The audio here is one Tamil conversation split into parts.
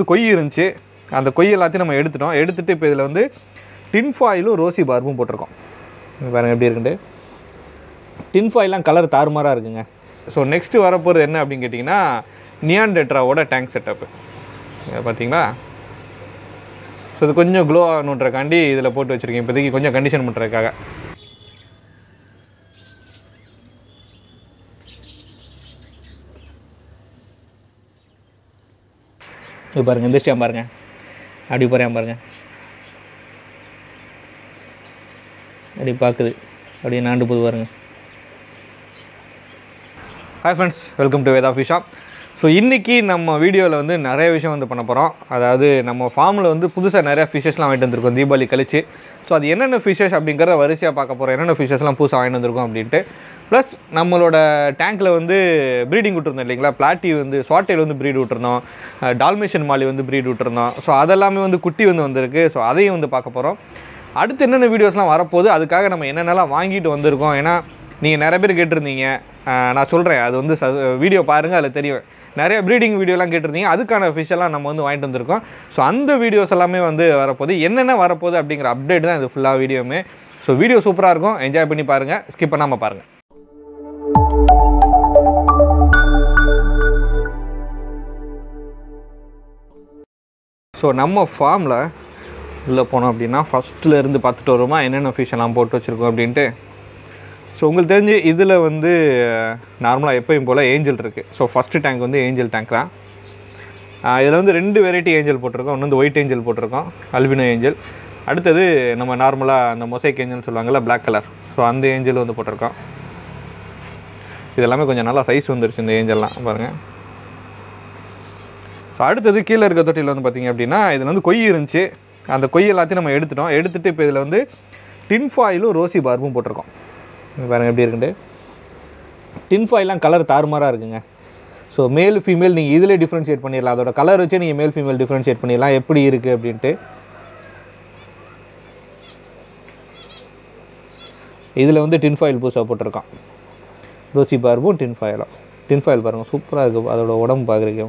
வந்து கொய் இருந்துச்சு அந்த கொய் எல்லாத்தையும் நம்ம எடுத்துட்டோம் எடுத்துகிட்டு இப்போ இதில் வந்து டின் ஃபாயிலும் ரோசி பார்பும் போட்டிருக்கோம் இங்க பாருங்க எப்படி இருக்குண்டு டின் ஃபாயிலாம் கலர் தாறுமாறாக இருக்குங்க ஸோ நெக்ஸ்ட்டு வரப்போகிறது என்ன அப்படின்னு கேட்டிங்கன்னா நியான் டெட்ராவோட டேங்க் செட்டப்பு பார்த்தீங்களா ஸோ இது கொஞ்சம் க்ளோ ஆகணுன்றக்காண்டி இதில் போட்டு வச்சுருக்கேன் இப்போதைக்கு கொஞ்சம் கண்டிஷன் பண்ணுறதுக்காக இது பாருங்க எந்திரிச்சான் பாருங்க அப்படி போகிறேன் பாருங்க அப்படி பார்க்குது அப்படியே நாண்டு போது பாருங்க hi friends welcome to Veda fish shop so இன்றைக்கி நம்ம வீடியோவில் வந்து நிறைய விஷயம் வந்து பண்ண போகிறோம் அதாவது நம்ம ஃபார்மில் வந்து புதுசாக நிறையா ஃபிஷஸ்லாம் வாங்கிட்டு வந்திருக்கோம் தீபாவளி கழிச்சு ஸோ அது என்னென்ன ஃபிஷஸ் அப்படிங்கிறத வரிசையாக பார்க்க போகிறோம் என்னென்ன ஃபிஷஸ்லாம் புதுசாக வாங்கிட்டு வந்திருக்கோம் அப்படின்ட்டு ப்ளஸ் நம்மளோட டேங்க்கில் வந்து ப்ரீடிங் விட்டுருந்தோம் இல்லைங்களா பிளாட்டி வந்து ஸ்வாட்டேல் வந்து ப்ரீட் விட்டுருந்தோம் டால்மேஷன் மாலி வந்து ப்ரீட் விட்டுருந்தோம் ஸோ அதெல்லாமே வந்து குட்டி வந்து வந்திருக்கு ஸோ அதையும் வந்து பார்க்க போகிறோம் அடுத்து என்னென்ன வீடியோஸ்லாம் வரப்போகுது அதுக்காக நம்ம என்னென்னலாம் வாங்கிட்டு வந்திருக்கோம் ஏன்னா நீங்கள் நிறைய பேர் கேட்டிருந்தீங்க அஹ் நான் சொல்கிறேன் அது வந்து வீடியோ பாருங்கள் அதில் தெரியும் நிறைய ப்ரீடிங் வீடியோலாம் கேட்டிருந்தீங்க அதுக்கான fish எல்லாம் நம்ம வந்து வாங்கிட்டு வந்திருக்கோம் ஸோ அந்த வீடியோஸ் எல்லாமே வந்து வரப்போகுது என்னென்ன வரப்போகுது அப்படிங்கிற அப்டேட் தான் இது ஃபுல்லாக வீடியோமே ஸோ வீடியோ சூப்பராக இருக்கும் என்ஜாய் பண்ணி பாருங்கள் ஸ்கிப் பண்ணாமல் பாருங்கள் ஸோ நம்ம ஃபார்மில் உள்ளே போனோம் அப்படின்னா ஃபஸ்ட்டில் இருந்து பார்த்துட்டு வருமா என்னென்ன ஃபிஷ் எல்லாம் போட்டு வச்சுருக்கோம் அப்படின்ட்டு ஸோ உங்களுக்கு தெரிஞ்சு இதில் வந்து நார்மலாக எப்பயும் போல் ஏஞ்சல் இருக்குது ஸோ ஃபஸ்ட்டு டேங்க் வந்து ஏஞ்சல் டேங்க் தான் இதில் வந்து ரெண்டு வெரைட்டி ஏஞ்சல் போட்டிருக்கோம் ஒன்று வந்து ஒயிட் ஏஞ்சல் போட்டிருக்கோம் அல்பினோ ஏஞ்சல் அடுத்தது நம்ம நார்மலாக அந்த மொசைக் ஏஞ்சல் சொல்லுவாங்கள்ல Black கலர் ஸோ அந்த ஏஞ்சல் வந்து போட்டிருக்கோம் இது எல்லாமே கொஞ்சம் நல்லா சைஸ் வந்துருச்சு இந்த ஏஞ்சல்லாம் பாருங்கள் ஸோ அடுத்தது கீழே இருக்க தொட்டியில் வந்து பார்த்திங்க அப்படின்னா இதில் வந்து கொய் இருந்துச்சு அந்த கொய் எல்லாத்தையும் நம்ம எடுத்துட்டோம் எடுத்துகிட்டு இப்போ இதில் வந்து டின் ஃபாயிலும் ரோசி பார்பும் போட்டிருக்கோம் இங்க பாருங்க எப்படி இருக்குண்டு டின் ஃபாயிலாம் கலர் தாறுமாறாக இருக்குங்க ஸோ மேல் ஃபீமேல் நீங்கள் இதிலே டிஃப்ரென்ஷியேட் பண்ணிடலாம் அதோட கலர் வச்சே நீங்கள் மேல் ஃபீமேல் டிஃப்ரென்ஷியேட் பண்ணிடலாம் எப்படி இருக்குது அப்படின்ட்டு இதில் வந்து டின் ஃபாயில் புதுசாக போட்டிருக்கான் ரோசி பார்பும் டின் ஃபாயிலும் டின் ஃபாயில் பாருங்கள் சூப்பராக இருக்குது அதோட உடம்பு பார்க்குறீங்க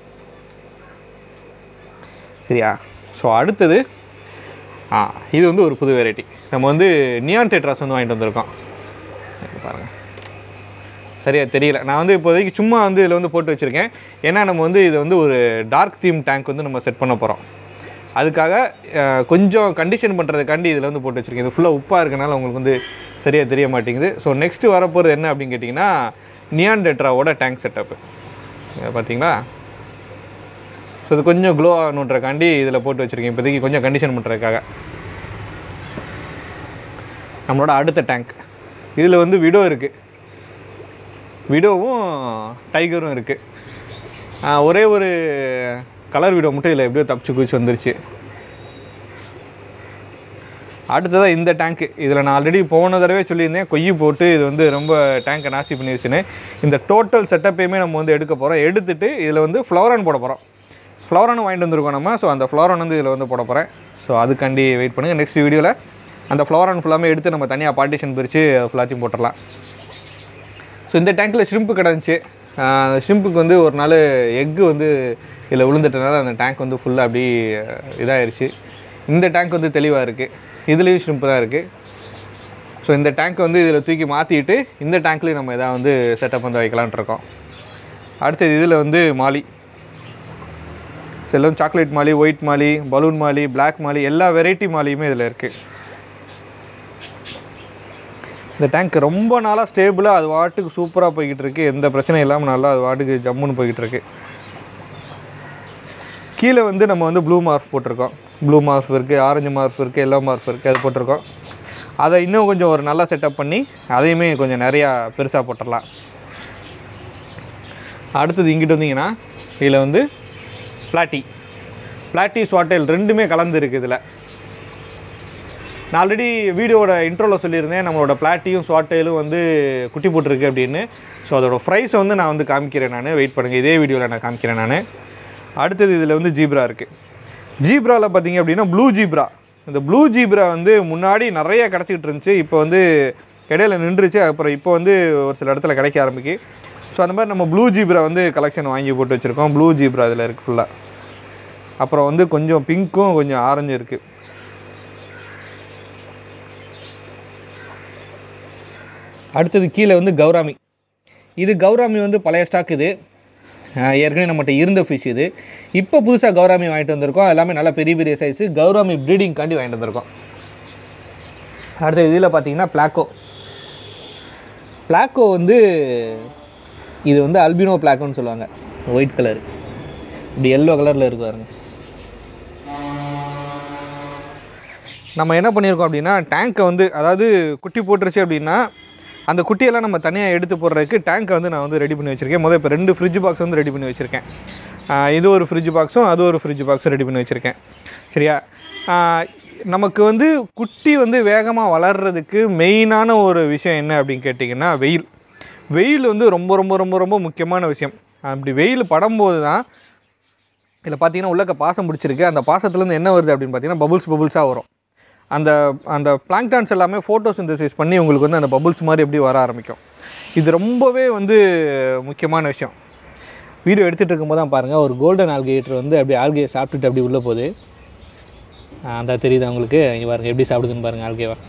சரியா ஸோ அடுத்தது ஆ இது வந்து ஒரு புது வெரைட்டி நம்ம வந்து நியான் டெட்ராஸ் வந்து வாங்கிட்டு வந்திருக்கோம் இங்க பாருங்க சரியா தெரியல நான் வந்து இப்போதைக்கு சும்மா வந்து இதில் வந்து போட்டு வச்சுருக்கேன் ஏன்னா நம்ம வந்து இதை வந்து ஒரு டார்க் தீம் டேங்க் வந்து நம்ம செட் பண்ண போகிறோம் அதுக்காக அஹ், கொஞ்சம் கண்டிஷன் பண்ணுறதுக்காண்டி இதில் வந்து போட்டு வச்சுருக்கேன் இது ஃபுல்லாக உப்பாக இருக்கனால உங்களுக்கு வந்து சரியாக தெரிய மாட்டேங்குது ஸோ நெக்ஸ்ட்டு வரப்போகிறது என்ன அப்படின்னு கேட்டிங்கன்னா நியான் டெட்ராவோட டேங்க் செட்டப்பு பார்த்தீங்களா ஸோ இது கொஞ்சம் க்ளோ ஆகணுன்றக்காண்டி இதில் போட்டு வச்சுருக்கேன் இப்போதைக்கு கொஞ்சம் கண்டிஷன் பண்ணுறதுக்காக நம்மளோட அடுத்த டேங்க் இதில் வந்து விடோ இருக்குது விடோவும் டைகரும் இருக்குது ஒரே ஒரு கலர் விடோ மட்டும் இதில் எப்படியோ தப்பிச்சு குதிச்சு வந்துருச்சு அடுத்ததாக இந்த டேங்க்கு இதில் நான் ஆல்ரெடி போன தடவை சொல்லியிருந்தேன் கொய்யு போட்டு இது வந்து ரொம்ப டேங்கை நாசி பண்ணிருச்சுன்னு இந்த டோட்டல் செட்டப்பையுமே நம்ம வந்து எடுக்க போகிறோம் எடுத்துட்டு இதில் வந்து ஃப்ளவரான் போட போகிறோம் ஃப்ளவரான் வாங்கிட்டு வந்திருக்கோம் நம்ம ஸோ அந்த ஃப்ளவரான் வந்து இதில் வந்து போட போகிறேன் ஸோ அதுக்காண்டி வெயிட் பண்ணுங்கள் நெக்ஸ்ட் வீடியோவில் அந்த ஃப்ளவரான் ஃபுல்லாமே எடுத்து நம்ம தனியாக பார்ட்டிஷன் பிரித்து ஃபுல்லாத்தையும் போட்டுடலாம் ஸோ இந்த டேங்க்கில் ஷ்ரிம்ப்பு கிடந்துச்சு அந்த ஷ்ரிம்ப்புக்கு வந்து ஒரு நாள் எக்கு வந்து இதில் விழுந்துட்டனால அந்த டேங்க் வந்து ஃபுல்லாக அப்படி இதாகிருச்சு இந்த டேங்க் வந்து தெளிவாக இருக்குது இதுலேயும் ஷ்ரிம்ப்பு தான் இருக்குது ஸோ இந்த டேங்க் வந்து இதில் தூக்கி மாற்றிட்டு இந்த டேங்க்லேயும் நம்ம எதாவது வந்து செட்டப் வந்து வைக்கலான்ட்டு இருக்கோம் அடுத்தது இதில் வந்து மாலி செல்லம் chocolate molly white molly balloon molly Black molly எல்லா வெரைட்டி மாலியுமே இதில் இருக்குது இந்த டேங்க் ரொம்ப நாளாக ஸ்டேபிளாக அது வாட்டுக்கு சூப்பராக போய்கிட்டு இருக்கு எந்த பிரச்சனையும் இல்லாமல் நல்லா அது வாட்டுக்கு ஜம்முன்னு போய்கிட்டு இருக்கு கீழே வந்து நம்ம வந்து ப்ளூ மார்க் போட்டிருக்கோம் ப்ளூ மார்க் இருக்குது ஆரஞ்சு மார்க் இருக்குது எல்லோ மார்க் இருக்குது அது போட்டிருக்கோம் அதை இன்னும் கொஞ்சம் ஒரு நல்லா செட்டப் பண்ணி அதையுமே கொஞ்சம் நிறையா பெருசாக போட்டுடலாம் அடுத்தது இங்கிட்டு வந்தீங்கன்னா இதில் வந்து பிளாட்டி பிளாட்டி ஸ்வாட்டேல் ரெண்டுமே கலந்து இருக்குது இதில் நான் ஆல்ரெடி வீடியோவோட இன்ட்ரோவில் சொல்லியிருந்தேன் நம்மளோட பிளாட்டியும் ஸ்வாட்டேலும் வந்து குட்டி போட்டிருக்கு அப்படின்னு ஸோ அதோட ப்ரைஸை வந்து நான் வந்து காமிக்கிறேன் நான் வெயிட் பண்ணுங்கள் இதே வீடியோவில் நான் காமிக்கிறேன் நான் அடுத்தது இதில் வந்து ஜீப்ரா இருக்குது ஜீப்ராவில் பார்த்தீங்க அப்படின்னா ப்ளூ ஜீப்ரா இந்த ப்ளூ ஜீப்ரா வந்து முன்னாடி நிறைய கிடச்சிக்கிட்டு இருந்துச்சு இப்போ வந்து இடையில நின்றுச்சு அப்புறம் இப்போ வந்து ஒரு சில இடத்துல கிடைக்க ஆரம்பிக்கு ஸோ அந்த மாதிரி நம்ம ப்ளூ ஜீப்ரா வந்து கலெக்ஷன் வாங்கி போட்டு வச்சுருக்கோம் ப்ளூ ஜீப்ரா இதில் இருக்குது ஃபுல்லாக அப்புறம் வந்து கொஞ்சம் பிங்க்கும் கொஞ்சம் ஆரஞ்சும் இருக்குது அடுத்தது கீழே வந்து கௌராமி இது கௌராமி வந்து பழைய ஸ்டாக் இது ஆஹ் ஏற்கனவே நம்மகிட்ட இருந்த ஃபிஷ் இது இப்போ புதுசாக கௌராமி வாங்கிட்டு வந்திருக்கோம் எல்லாமே நல்லா பெரிய பெரிய சைஸு கௌராமி ப்ரீடிங்காண்டி வாங்கிட்டு வந்திருக்கோம் அடுத்த இதில் பார்த்தீங்கன்னா பிளாக்கோ பிளாக்கோ வந்து இது வந்து அல்பினோ பிளாக்கோன்னு சொல்லுவாங்க ஒயிட் கலர் இப்படி எல்லோ கலரில் இருக்கு பாருங்க நம்ம என்ன பண்ணியிருக்கோம் அப்படின்னா டேங்க்கை வந்து அதாவது குட்டி போட்டுருச்சு அப்படின்னா அந்த குட்டியெல்லாம் நம்ம தனியாக எடுத்து போடுறதுக்கு டேங்க்கை வந்து நான் வந்து ரெடி பண்ணி வச்சுருக்கேன் முதல்ல இப்போ ரெண்டு ஃப்ரிட்ஜ் பாக்ஸ் வந்து ரெடி பண்ணி வச்சுருக்கேன் ஆஹ் இது ஒரு ஃப்ரிட்ஜ் பாக்ஸும் அது ஒரு ஃப்ரிட்ஜ் பாக்ஸும் ரெடி பண்ணி வச்சுருக்கேன் சரியா ஆஹ் நமக்கு வந்து குட்டி வந்து வேகமாக வளர்கிறதுக்கு மெயினான ஒரு விஷயம் என்ன அப்படின்னு கேட்டிங்கன்னா வெயில் வெயில் வந்து ரொம்ப ரொம்ப ரொம்ப ரொம்ப முக்கியமான விஷயம் அப்படி வெயில் படும்போது தான் இதில் பார்த்தீங்கன்னா உள்ளக்க பாசம் பிடிச்சிருக்கு அந்த பாசத்துலேருந்து என்ன வருது அப்படின்னு பார்த்தீங்கன்னா பபுள்ஸ் பபுள்ஸாக வரும் அந்த அந்த பிளாங்டான்ஸ் எல்லாமே ஃபோட்டோ சிந்தசிஸ் பண்ணி உங்களுக்கு வந்து அந்த பபுள்ஸ் மாதிரி எப்படி வர ஆரம்பிக்கும் இது ரொம்பவே வந்து முக்கியமான விஷயம் வீடியோ எடுத்துகிட்டு இருக்கும்போது தான் பாருங்கள் ஒரு கோல்டன் ஆல்கேட்டர் வந்து அப்படி ஆல்கையை சாப்பிட்டுட்டு அப்படி உள்ளே போகுது ஆ, அந்த தெரியுதா உங்களுக்கு இங்கே பாருங்கள் எப்படி சாப்பிடுதுன்னு பாருங்கள் ஆல்கேவா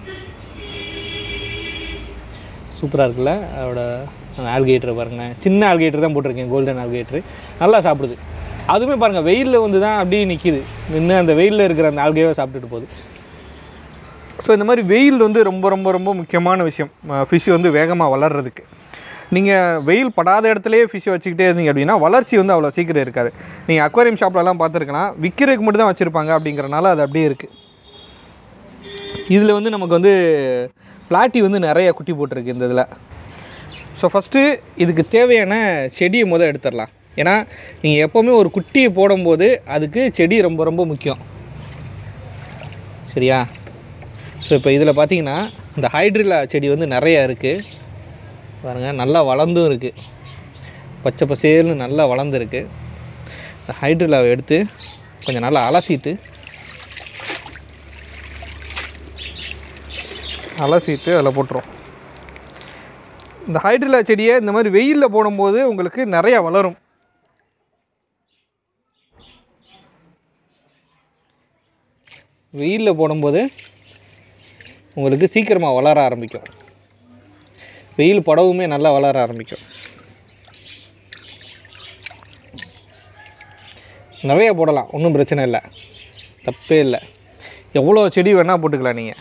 சூப்பராக இருக்குல்ல அதோட அந்த ஆல்கேட்டரை பாருங்கள் சின்ன ஆல்கேட்டர் தான் போட்டிருக்கேன் கோல்டன் ஆல்கேட்டர் நல்லா சாப்பிடுது அதுவுமே பாருங்கள் வெயிலில் வந்து தான் அப்படியே நிற்கிது நின்று அந்த வெயிலில் இருக்கிற அந்த ஆல்கேவை சாப்பிட்டுட்டு போகுது ஸோ இந்த மாதிரி வெயில் வந்து ரொம்ப ரொம்ப ரொம்ப முக்கியமான விஷயம் ஃபிஷ் வந்து வேகமாக வளர்கிறதுக்கு நீங்கள் வெயில் படாத இடத்துலையே ஃபிஷ்ஷை வச்சுக்கிட்டே இருந்தீங்க அப்படின்னா வளர்ச்சி வந்து அவ்வளோ சீக்கிரம் இருக்காது நீங்கள் அக்வாரியம் ஷாப்லலாம் பார்த்துருக்கலாம் விற்கிறதுக்கு மட்டும் தான் வச்சுருப்பாங்க அப்படிங்கிறனால அது அப்படியே இருக்குது இதில் வந்து நமக்கு வந்து பிளாட்டி வந்து நிறைய குட்டி போட்டிருக்கு இந்த இதில் ஸோ ஃபஸ்ட்டு இதுக்கு தேவையான செடியை முதல் எடுத்துடலாம் ஏன்னா நீங்கள் எப்போவுமே ஒரு குட்டியை போடும்போது அதுக்கு செடி ரொம்ப ரொம்ப முக்கியம் சரியா ஸோ இப்போ இதில் பார்த்தீங்கன்னா இந்த ஹைட்ரில்லா செடி வந்து நிறையா இருக்குது பாருங்கள் நல்லா வளர்ந்தும் இருக்குது பச்சை பசேல்னு நல்லா வளர்ந்துருக்கு இந்த ஹைட்ரில்லாவை எடுத்து கொஞ்சம் நல்லா அலசிட்டு அலசிட்டு அதில் போட்டுரும் இந்த ஹைட்ரில்லா செடியை இந்த மாதிரி வெயிலில் போடும்போது உங்களுக்கு நிறையா வளரும் வெயிலில் போடும்போது உங்களுக்கு சீக்கிரமாக வளர ஆரம்பிக்கும் வெயில் படவுமே நல்லா வளர ஆரம்பிக்கும் நிறைய போடலாம் ஒன்றும் பிரச்சனை இல்லை தப்பே இல்லை எவ்வளோ செடி வேணால் போட்டுக்கலாம் நீங்கள்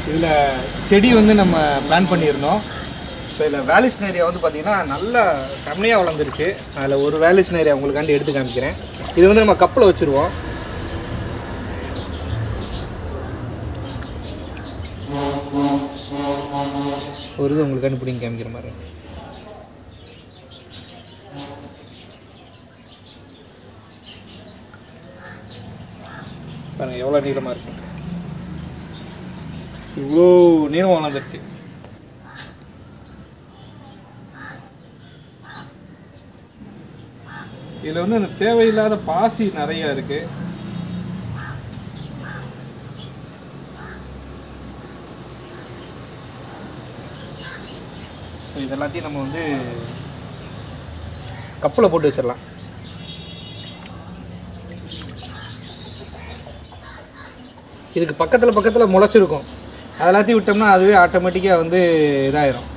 இதில் செடி வந்து நம்ம பிளான் பண்ணியிருந்தோம் ஸோ இதில் வேலிஸ்ன் ஏரியா வந்து பார்த்திங்கன்னா நல்லா செம்மையாக வளர்ந்துருச்சு அதில் ஒரு வேலிஸ்ன் ஏரியா உங்களுக்காண்டி எடுத்து காமிக்கிறேன் இது வந்து நம்ம கப்பில் வச்சுருவோம் ஒரு இது உங்களுக்காண்டி பிடிங்க காமிக்கிற மாதிரி பாருங்க எவ்வளோ நீளமாக இருக்கு இவ்வளோ நீளம் வளர்ந்துருச்சு இதில் வந்து அந்த தேவையில்லாத பாசி நிறைய இருக்கு ஸோ இது எல்லாத்தையும் நம்ம வந்து கப்பில் போட்டு வச்சிடலாம் இதுக்கு பக்கத்தில் பக்கத்தில் முளைச்சிருக்கும் அது எல்லாத்தையும் விட்டோம்னா அதுவே ஆட்டோமேட்டிக்காக வந்து இதாயிரும்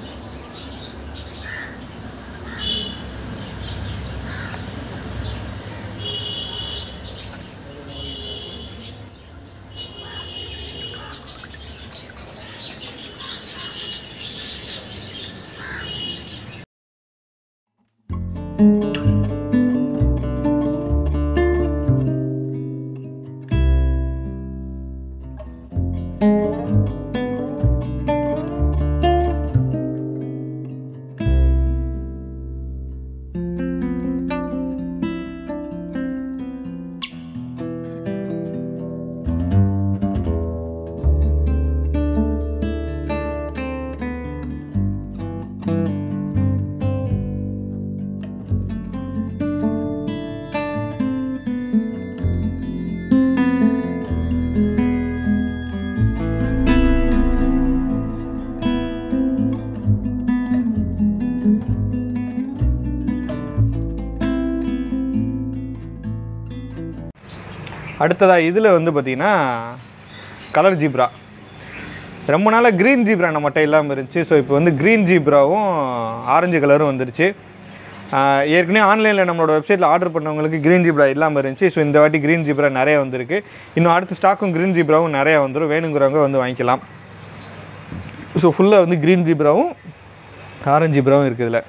அடுத்ததாக இதில் வந்து பார்த்திங்கன்னா கலர் ஜீப்ரா ரொம்ப நாளாக க்ரீன் ஜீப்ரா நம்மகிட்ட இல்லாமல் இருந்துச்சு ஸோ இப்போ வந்து க்ரீன் ஜீப்ராவும் ஆரஞ்சு கலரும் வந்துருச்சு ஆஹ் ஏற்கனவே ஆன்லைனில் நம்மளோட வெப்சைட்டில் ஆர்டர் பண்ணவங்களுக்கு க்ரீன் ஜீப்ரா இல்லாமல் இருந்துச்சு ஸோ இந்த வாட்டி க்ரீன் ஜீப்ரா நிறைய வந்திருக்கு இன்னும் அடுத்த ஸ்டாக்கும் க்ரீன் ஜீப்ராவும் நிறையா வந்துடும் வேணுங்கிறவங்க வந்து வாங்கிக்கலாம் ஸோ ஃபுல்லாக வந்து க்ரீன் ஜீப்ராவும் ஆரஞ்சு ஜீப்ராவும் இருக்குது இதில்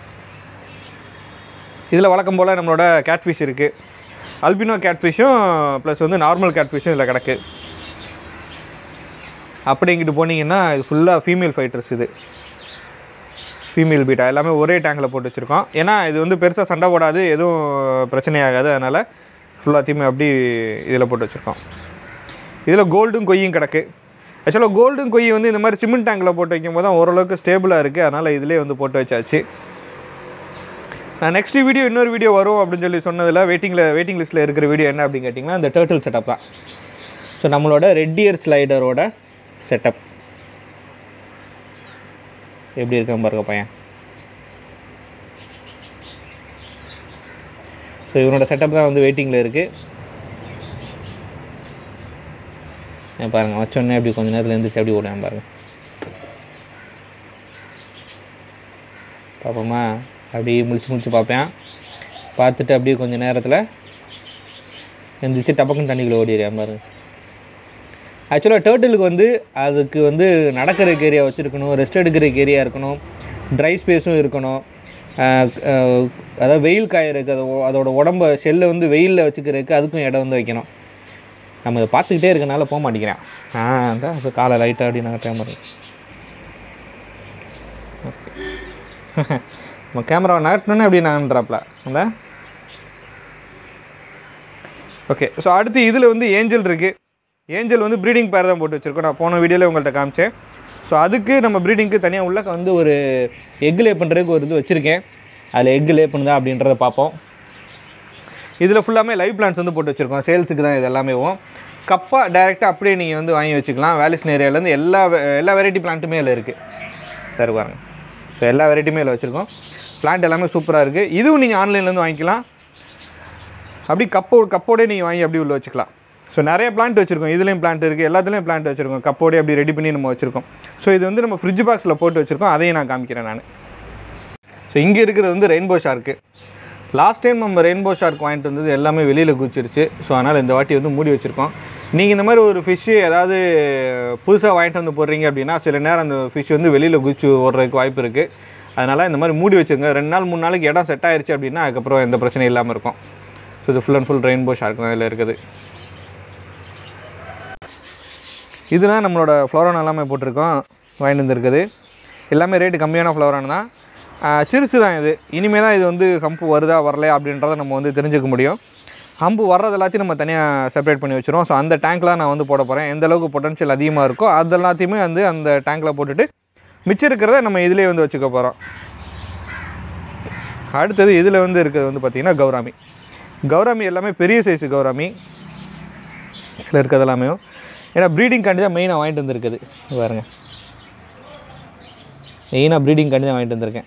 இதில் வழக்கம் போல் நம்மளோட கேட்ஃபிஷ் இருக்குது அல்பினோ கேட்ஃபிஷும் ப்ளஸ் வந்து நார்மல் கேட்ஃபிஷும் இதில் கிடக்கு அப்படி இங்கிட்டு போனீங்கன்னா இது ஃபுல்லாக ஃபீமேல் ஃபைட்டர்ஸ் இது ஃபீமேல் பீட்டா எல்லாமே ஒரே டேங்கில் போட்டு வச்சுருக்கோம் ஏன்னா இது வந்து பெருசாக சண்டை போடாது எதுவும் பிரச்சனையாகாது அதனால் ஃபுல்லாத்தையுமே அப்படி இதில் போட்டு வச்சுருக்கோம் இதில் கோல்டும் கொய்யும் கிடக்கு ஆக்சுவலாக கோல்டும் கொய்யை வந்து இந்த மாதிரி சிமெண்ட் டேங்கில் போட்டு வைக்கும்போது தான் ஓரளவுக்கு ஸ்டேபிளாக இருக்குது அதனால் இதிலே வந்து போட்டு வச்சாச்சு நான் நெக்ஸ்ட் வீடியோ இன்னொரு வீடியோ வரும் அப்படின்னு சொல்லி சொன்னதில் வெயிட்டிங்கில் வெயிட்டிங் லிஸ்ட்டில் இருக்கிற வீடியோ என்ன அப்படின்னு கேட்டிங்கன்னா இந்த டேர்ட்டில் செட்டப் தான் ஸோ நம்மளோட ரெட்டியர் ஸ்லைடரோட செட்டப் எப்படி இருக்கான் பாருங்க பையன் ஸோ இவனோட செட்டப் தான் வந்து வெயிட்டிங்கில் இருக்குது பாருங்கள் வச்சோடனே அப்படி கொஞ்ச நேரத்தில் எழுந்திரிச்சு அப்படி ஓடுவேன் பாருங்கள் பார்ப்போமா அப்படியே முழிச்சு முழிச்சு பார்ப்பேன் பார்த்துட்டு அப்படியே கொஞ்சம் நேரத்தில் எந்திரிச்சு டபக்குன்னு தண்ணிக்குள்ளே ஓடிடுறேன் பாருங்க ஆக்சுவலாக டேர்ட்டிலுக்கு வந்து அதுக்கு வந்து நடக்கிறதுக்கு ஏரியா வச்சுருக்கணும் ரெஸ்ட் எடுக்கிறதுக்கு ஏரியா இருக்கணும் ட்ரை ஸ்பேஸும் இருக்கணும் ஆஹ் ஆஹ் அதாவது வெயில் காயறதுக்கு அது ஒ- அதோட உடம்ப செல்லை வந்து வெயிலில் வச்சுக்கிறதுக்கு அதுக்கும் இடம் வந்து வைக்கணும் நம்ம இதை பார்த்துக்கிட்டே இருக்கனால போக மாட்டேங்கிறேன் ஆ அதான் இப்போ காலை லைட்டாக அப்படி நான் டைம் ஓகே நம்ம கேமராவை நகட்டினோன்னே அப்படி நகன்றாப்ல அந்த ஓகே ஸோ அடுத்து இதில் வந்து ஏஞ்சல் இருக்குது ஏஞ்சல் வந்து ப்ரீடிங் பேர் தான் போட்டு வச்சுருக்கோம் நான் போன வீடியோவில் உங்கள்கிட்ட காமிச்சேன் ஸோ அதுக்கு நம்ம ப்ரீடிங்க்கு தனியாக உள்ள வந்து ஒரு எக் லே பண்ணுறதுக்கு ஒரு இது வச்சுருக்கேன் அதில் எக் லே பண்ணுதா அப்படின்றத பார்ப்போம் இதில் ஃபுல்லாமே லைவ் பிளான்ஸ் வந்து போட்டு வச்சுருக்கோம் சேல்ஸுக்கு தான் இது எல்லாமே கப்பா டைரெக்டாக அப்படியே நீங்கள் வந்து வாங்கி வச்சுக்கலாம் வேலிஸ் ஏரியாலேருந்து எல்லா ve- எல்லா வெரைட்டி பிளான்ட்டுமே இதில் இருக்குது தருவாங்க ஸோ எல்லா வெரைட்டியுமே இதில் வச்சுருக்கோம் பிளான்ட் எல்லாமே சூப்பராக இருக்குது இதுவும் நீங்கள் ஆன்லைன்லேருந்து வாங்கிக்கலாம் அப்படி கப்போ கப்போடே நீங்கள் வாங்கி அப்படி உள்ள வச்சுக்கலாம் ஸோ நிறைய பிளான்ட் வச்சுருக்கோம் இதுலேயும் பிளான்ட் இருக்குது எல்லாத்துலேயும் பிளான்ட் வச்சுருக்கோம் கப்போடே அப்படி ரெடி பண்ணி நம்ம வச்சுருக்கோம் ஸோ இது வந்து நம்ம ஃப்ரிட்ஜ் பாக்ஸில் போட்டு வச்சுருக்கோம் அதையும் நான் காமிக்கிறேன் நான் ஸோ இங்கே இருக்கிறது வந்து ரெயின்போ ஷார்க்கு லாஸ்ட் டைம் நம்ம ரெயின்போ ஷார்க் வாங்கிட்டு வந்தது எல்லாமே வெளியில் குச்சிருச்சு ஸோ அதனால் இந்த வாட்டி வந்து மூடி வச்சுருக்கோம் நீங்கள் இந்த மாதிரி ஒரு ஃபிஷ்ஷு ஏதாவது புதுசாக வாங்கிட்டு வந்து போடுறீங்க அப்படின்னா சில நேரம் அந்த ஃபிஷ் வந்து வெளியில் குதிச்சு ஓடுறதுக்கு வாய்ப்பு இருக்குது அதனால் இந்த மாதிரி மூடி வச்சுருங்க ரெண்டு நாள் மூணு நாளைக்கு இடம் செட் ஆயிருச்சு அப்படின்னா அதுக்கப்புறம் எந்த பிரச்சனையும் இல்லாமல் இருக்கும் ஸோ இது full and full rainbow shark தான் இதில் இருக்குது இதுதான் நம்மளோட ஃப்ளோரான் எல்லாமே போட்டிருக்கோம் வாங்கிட்டு வந்துருக்குது எல்லாமே ரேட்டு கம்மியான ஃப்ளோரான் தான் ஆஹ் சிறுசு தான் இது இனிமேல் தான் இது வந்து ஹம்பு வருதா வரலையா அப்படின்றத நம்ம வந்து தெரிஞ்சுக்க முடியும் ஹம்பு வர்றது எல்லாத்தையும் நம்ம தனியாக செப்பரேட் பண்ணி வச்சுருவோம் ஸோ அந்த டேங்க்லாம் நான் வந்து போட போகிறேன் எந்த அளவுக்கு பொட்டன்ஷியல் அதிகமாக இருக்கோ அது எல்லாத்தையுமே வந்து அந்த டேங்க்கில் போட்டுட்டு மிச்சம் இருக்கிறத நம்ம இதிலே வந்து வச்சுக்க போகிறோம் அடுத்தது இதில் வந்து இருக்கிறது வந்து பார்த்திங்கன்னா கௌராமி கௌராமி எல்லாமே பெரிய சைஸு கௌராமி இதில் இருக்கிறது எல்லாமே ஏன்னா ப்ரீடிங் காண்டி தான் மெயினாக வாங்கிட்டு வந்திருக்குது இங்க பாருங்க மெயினாக ப்ரீடிங் காண்டி தான் வாங்கிட்டு வந்திருக்கேன்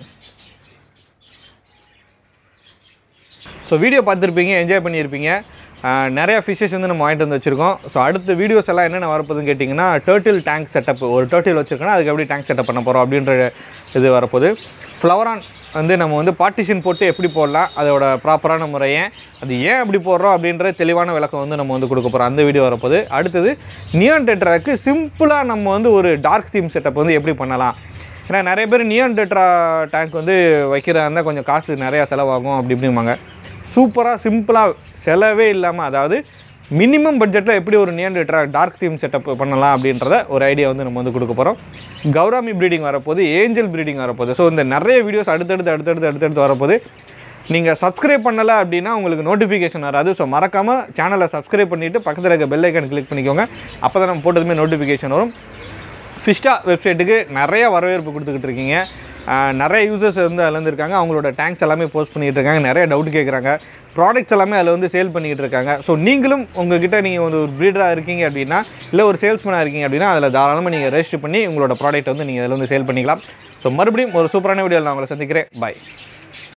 ஸோ வீடியோ பார்த்துருப்பீங்க என்ஜாய் பண்ணியிருப்பீங்க ஆஹ் நிறைய ஃபிஷ்ஷஸ் வந்து நம்ம வாங்கிட்டு வந்து வச்சுருக்கோம் ஸோ அடுத்த வீடியோஸ் எல்லாம் என்னென்ன வரப்போகுதுன்னு கேட்டிங்கன்னா டேர்ட்டில் டேங்க் செட்டப் ஒரு டேர்ட்டில் வச்சுருக்கோன்னா அதுக்கு எப்படி டேங்க் செட்டப் பண்ண போகிறோம் அப்படின்ற இது வரப்போகுது ஃப்ளவரான் வந்து நம்ம வந்து பார்ட்டிஷன் போட்டு எப்படி போடலாம் அதோட ப்ராப்பரான முறையை அது ஏன் அப்படி போடுறோம் அப்படின்ற தெளிவான விளக்கம் வந்து நம்ம வந்து கொடுக்க போகிறோம் அந்த வீடியோ வரப்போகுது அடுத்தது நியான் டெட்ராக்கு சிம்பிளாக நம்ம வந்து ஒரு டார்க் தீம் செட்டப் வந்து எப்படி பண்ணலாம் ஏன்னா நிறைய பேர் நியான் டெட்ரா டேங்க் வந்து வைக்கிறதா இருந்தால் கொஞ்சம் காசு நிறையா செலவாகும் அப்படி இப்படிம்பாங்க சூப்பராக சிம்பிளாக செலவே இல்லாமல் அதாவது மினிமம் பட்ஜெட்டில் எப்படி ஒரு neon tetra dark theme setup பண்ணலாம் அப்படின்றத ஒரு ஐடியா வந்து நம்ம வந்து கொடுக்க போகிறோம் கௌராமி ப்ரீடிங் வரப்போகுது ஏஞ்சல் ப்ரீடிங் வரப்போகுது ஸோ இந்த நிறைய வீடியோஸ் அடுத்தடுத்து அடுத்தடுத்து அடுத்தடுத்து வரப்போகுது நீங்கள் சப்ஸ்கிரைப் பண்ணலை அப்படின்னா உங்களுக்கு நோட்டிஃபிகேஷன் வராது ஸோ மறக்காமல் சேனலை சப்ஸ்கிரைப் பண்ணிவிட்டு பக்கத்தில் இருக்க பெல் ஐக்கன் கிளிக் பண்ணிக்கோங்க அப்போ தான் நம்ம போட்டதுமே நோட்டிஃபிகேஷன் வரும் ஃபிஷ்டா வெப்சைட்டுக்கு நிறைய வரவேற்பு கொடுத்துக்கிட்டு இருக்கீங்க ஆஹ் நிறைய யூசர்ஸ் வந்து அதில் இருந்து இருக்காங்க அவங்களோட டேங்க்ஸ் எல்லாமே போஸ்ட் பண்ணிகிட்டு இருக்காங்க நிறைய டவுட் கேட்குறாங்க ப்ராடக்ட்ஸ் எல்லாமே அதில் வந்து சேல் பண்ணிக்கிட்டு இருக்காங்க ஸோ நீங்களும் உங்ககிட்ட நீங்கள் ஒரு ப்ரீடராக இருக்கீங்க அப்படின்னா இல்லை ஒரு சேல்ஸ்மேனாக இருக்கீங்க அப்படின்னா அதில் தாராளமாக நீங்கள் ரெஜிஸ்டர் பண்ணி உங்களோட ப்ராடக்ட் வந்து நீங்கள் அதில் வந்து சேல் பண்ணிக்கலாம் ஸோ மறுபடியும் ஒரு சூப்பரான வீடியோவில் நான் உங்களை சந்திக்கிறேன் பாய்